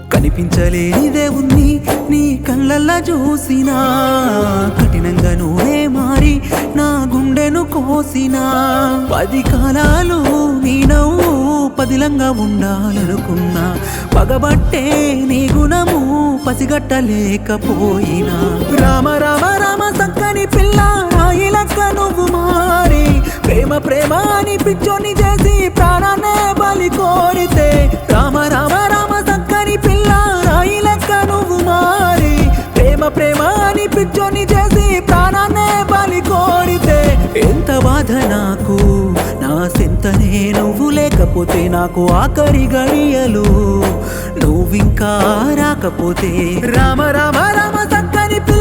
కనిపించలేని దేవుణ్ణి నీ కళ్ళల్లా చూసినా కఠినంగా నువ్వే మారి నా గుండెను కోసినా పది కాలాలు నీ నవ్వు పదిలంగా ఉండాలనుకున్నా పగబట్టే నీ గుణము పసిగట్టలేకపోయినా రామ రామ రామ సక్కని పిల్ల రాయిలక్క నువ్వు మారి ప్రేమ ప్రేమ అని పిచ్చోని చేసి ప్రాణాన్నే బలి కోరితే రామ రామ రామ సక్కని పిల్ల రాయిలక్క నువ్వు మారి ప్రేమ ప్రేమ అని పిచ్చోని చేసి ప్రాణాన్నే బలి కోరితే ఎంత బాధ నాకు నా సింతనే నువ్వు లేకపోతే నాకు ఆఖరి గడియలు నువ్వింకా రాకపోతే రామ రామ రామ సక్కని పిల్ల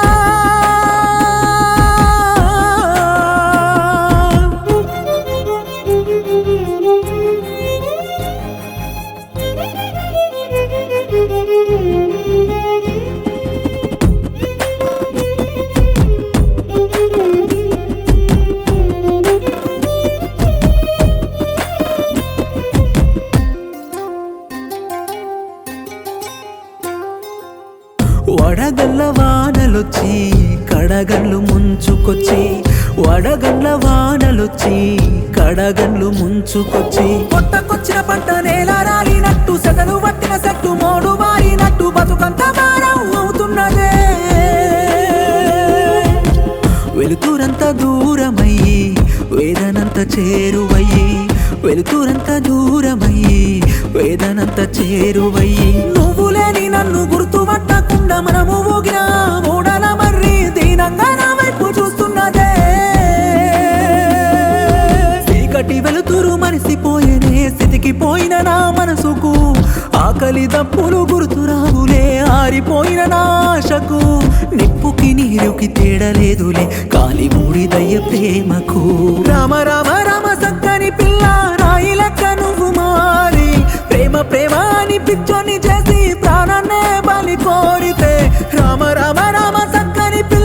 వడగళ్ళ వానలొచ్చి కడగండ్లు ముంచుకొచ్చి వడగండ్ల వానలొచ్చి కడగండ్లు ముంచుకొచ్చి పొట్టకొచ్చిన పంట నేల రాలినట్టు సెగలు పట్టిన సెట్టు మోడు మారినట్టు బతుకంత భారం అవుతున్నదే వెలుతురంత దూరమయ్యి వేదనంత చేరువయ్యి వెలుతురంత దూరమయ్యి వేదనంత చేరువయ్యి నువ్వు లేని నన్ను గుర్తుపట్టకుండా మనము ఊగిన మూడల మర్రి దీనంగా నా వైపు చూస్తున్నదే చీకటి వెలుతురు మరిసిపోయేనే స్థితికి పోయిన నా మనసుకు ఆకలి దప్పులు గుర్తురావులే ఆరిపోయిన నా ఆశకు నిప్పుకి నీరుకి తేడలేదులే కాలి బూడిదయ్య ప్రేమకు రామ రామ రామ సక్కని పిల్ల రాయి లెక్క నువ్వు మారి ప్రేమ ప్రేమ అని పిచ్చోని చేసి ప్రాణాన్నే బలి కోరితే రామ రామ రామ సక్కని పిల్ల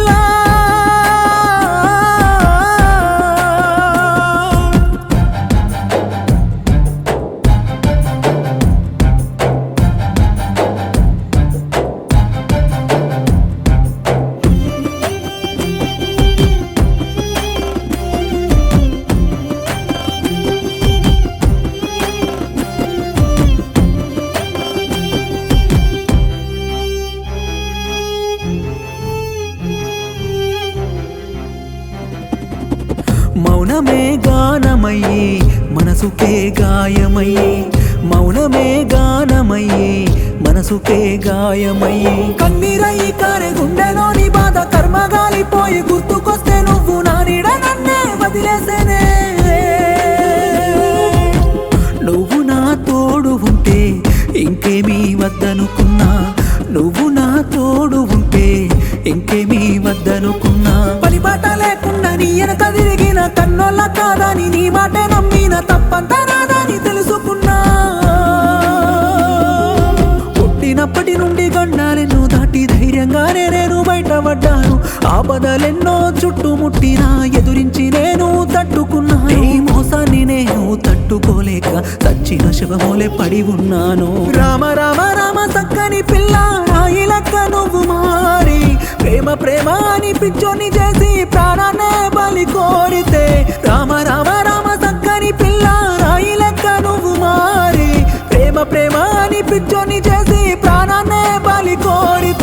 మౌనమే గానమయ్యి మనసుకే గాయమయ్యి మౌనమే గానమయ్యి మనసుకే గాయమయ్యి కన్నీరయ్యి కారే గుండెలోని బాధ కర్మగాలిపోయి గుర్తుకొస్తే నువ్వు నా నీడ నన్నే వదిలేసేనే నువ్వు నా తోడు ఉంటే ఇంకేమీ వద్దనుకున్నా నువ్వు నా తోడు ఉంటే ఇంకేమీ వద్దనుకున్నా పని బాట లేకుండా నీ వెనక తిరిగిన కన్నోళ్ళ కాదని నీ మాటే నమ్మిన తప్పంతా రాదని తెలుసుకున్నా పుట్టినప్పటి నుండి గండాలెన్నో దాటి ధైర్యంగానే నేను బయటపడ్డాను ఆపదలెన్నో చుట్టుముట్టినా ఎదురించి నేను తట్టుకున్నా ఈ మోసాన్ని నేను తట్టుకోలేక చచ్చిన శవమోలే పడి ఉన్నాను రామ రామ రామ సక్కని పిల్ల రాయి లెక్క నువ్వు మారి ప్రేమ ప్రేమ అని పిచ్చోని చేసి ప్రాణాన్నే బలి కోరితే రామ రామ రామ సక్కని పిల్ల రాయి లెక్క నువ్వు మారి ప్రేమ ప్రేమ అని పిచ్చోని చేసి ప్రాణాన్నే బలి కోరితే